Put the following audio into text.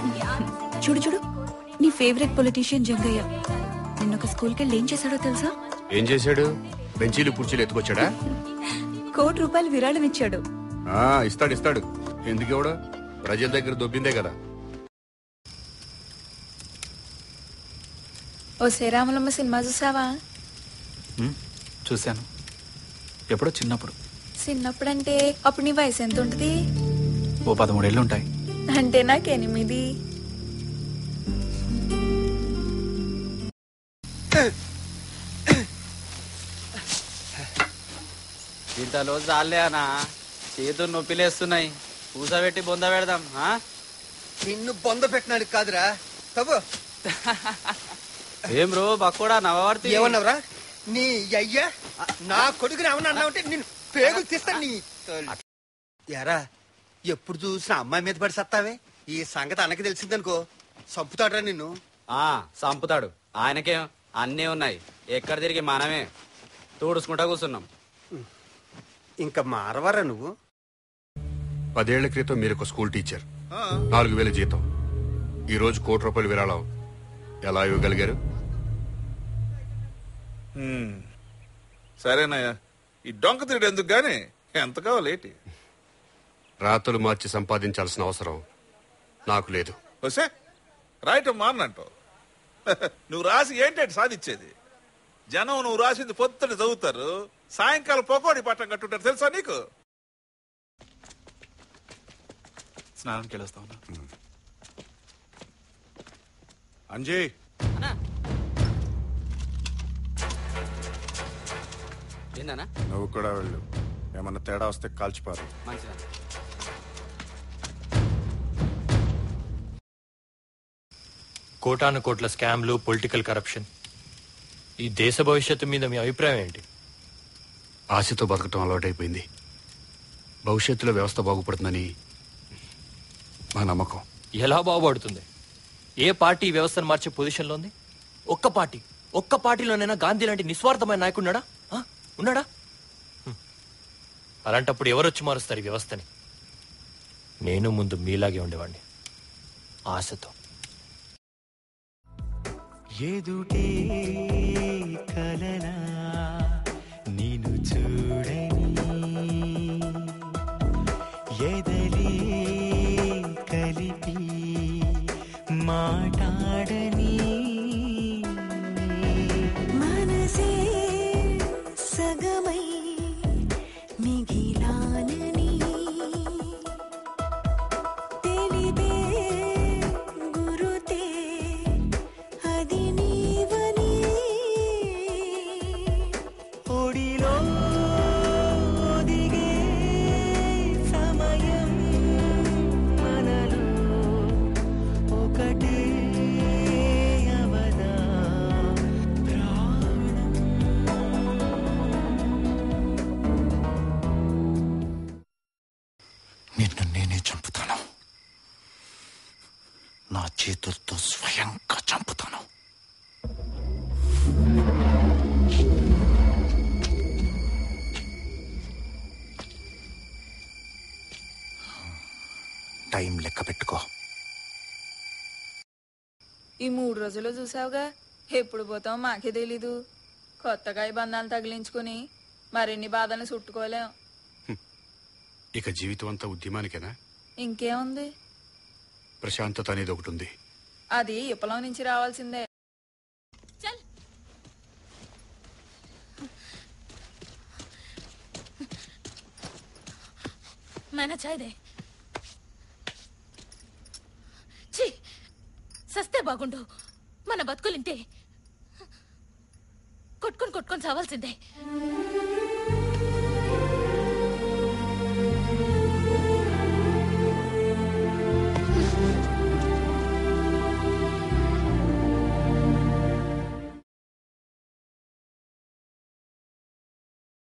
చూడు చూడు నీ ఫేవరెట్ పొలిటీషియన్ జంగయ్య నిన్న ఒక స్కూల్కి వెళ్ళి ఏం చేశాడో తెలుసా ఏం చేశాడు బెంచీలు కుర్చీలు ఎత్తుకొచ్చాడా కోటి రూపాయలు విరాళం ఇచ్చాడు ఆ, ఇస్తాడు ఇస్తాడు ఎందుకు ఇవ్వడు ప్రజల దగ్గర దొబ్బిందే కదా ఓ శ్రీరాములమ్మ సినిమా చూసావా ఉమ్, చూశాను ఎప్పుడో చిన్నప్పుడు చిన్నప్పుడంటే అప్పుడు నీ వయసు ఎంత ఉంటుంది ఓ పదమూడేళ్ళు ఉంటాయి అంటే నాకు ఎనిమిది ఇంతలో చాలే అనా చేతులు నొప్పిలేస్తున్నాయి కూసబెట్టి బొంద పెడదాం ఆ? నిన్ను బొంద పెట్టినాడు కాదురా తవ్వు ఏం రో బక్కోడా నవవర్తి ఏమన్నావురా నీ అయ్యా నా కొడుకుని ఏమన్నా అన్నావంటే నిన్ను పేగులు తీస్తా నీ తల్లి. ఎరా ఎప్పుడు చూసినా అమ్మాయి మీద పడి సత్తావే ఈ సంగతి అన్నకి తెలిసిందనుకో చంపుతాడరా నిన్ను ఆ సంపుతాడు ఆయనకేం అన్నీ ఉన్నాయి ఎక్కడ తిరిగి మనమే తూడుచుకుంటా కూర్చున్నాం ఇంకా మారవరా నువ్వు పదేళ్ల క్రితం మీరు ఒక స్కూల్ టీచర్ నాలుగు వేల జీతం ఈ రోజు కోటి రూపాయలు విరాళం ఎలా ఇవ్వగలిగారు హ్మ్. సరేనయ్యా ఈ డొంక తిరిగి ఎందుకు గాని ఎంత కావాలేటి రాతలు మార్చి సంపాదించాల్సిన అవసరం నాకు లేదు వసే రాయటం మానంటావు నువ్వు రాసి ఏంటంటే సాధించేది జనం నువ్వు రాసింది పొద్దున చదువుతారు సాయంకాలం పొకోడి పట్టం కట్టుంటారు తెలుసా నీకు స్నానంకి వెళ్ళొస్తా ఉన్నా అంజీ ఏందన్నా నువ్వు కూడా వెళ్ళు ఏమన్నా తేడా వస్తే కాల్చిపారు మంచిదా కోటాను కోట్ల స్కామ్లు పొలిటికల్ కరప్షన్ ఈ దేశ భవిష్యత్తు మీద మీ అభిప్రాయం ఏంటి ఆశతో బతకటం అలవాటైపోయింది భవిష్యత్తులో వ్యవస్థ బాగుపడుతుందని మా నమ్మకం ఎలా బాగుపడుతుంది ఏ పార్టీ ఈ వ్యవస్థను మార్చే పొజిషన్లో ఉంది ఒక్క పార్టీ ఒక్క పార్టీలోనైనా గాంధీ లాంటి నిస్వార్థమైన నాయకుడు ఉన్నాడా ఆ? ఉన్నాడా హ్మ్. అలాంటప్పుడు ఎవరొచ్చి మారుస్తారు ఈ వ్యవస్థని నేను ముందు మీలాగే ఉండేవాడిని ఆశతో ఎదుటే కలలా నేను చూడని ఎదలే కలిపి మాట్లాడని మనసే సగమై మిగిలానని తెలిపే గురుతే అది నీవని ఒడిలో దిగే సమయం మనలో ఒకటే అవదా ప్రాణం నిన్ను నేనే చంపుతాను నా చేతులతో స్వయంగా చంపుతాను టైం లెక్క పెట్టుకో ఈ మూడు రోజులు చూసావుగా ఎప్పుడు పోతాం మాకే తెలీదు కొత్తగా ఈ బంధాలు తగిలించుకుని మరిన్ని బాధలు చుట్టుకోలేం ఇక జీవితం అంతా ఉద్యమానికేనా ఇంకేముంది ప్రశాంతత అనేది ఒకటి ఉంది అది ఇప్పలం నుంచి రావాల్సిందే मैंने चाय दे ఛీ సస్తే బాగుండు మన బతుకులింతే కొట్టుకొని కొట్టుకొని చావాల్సిందే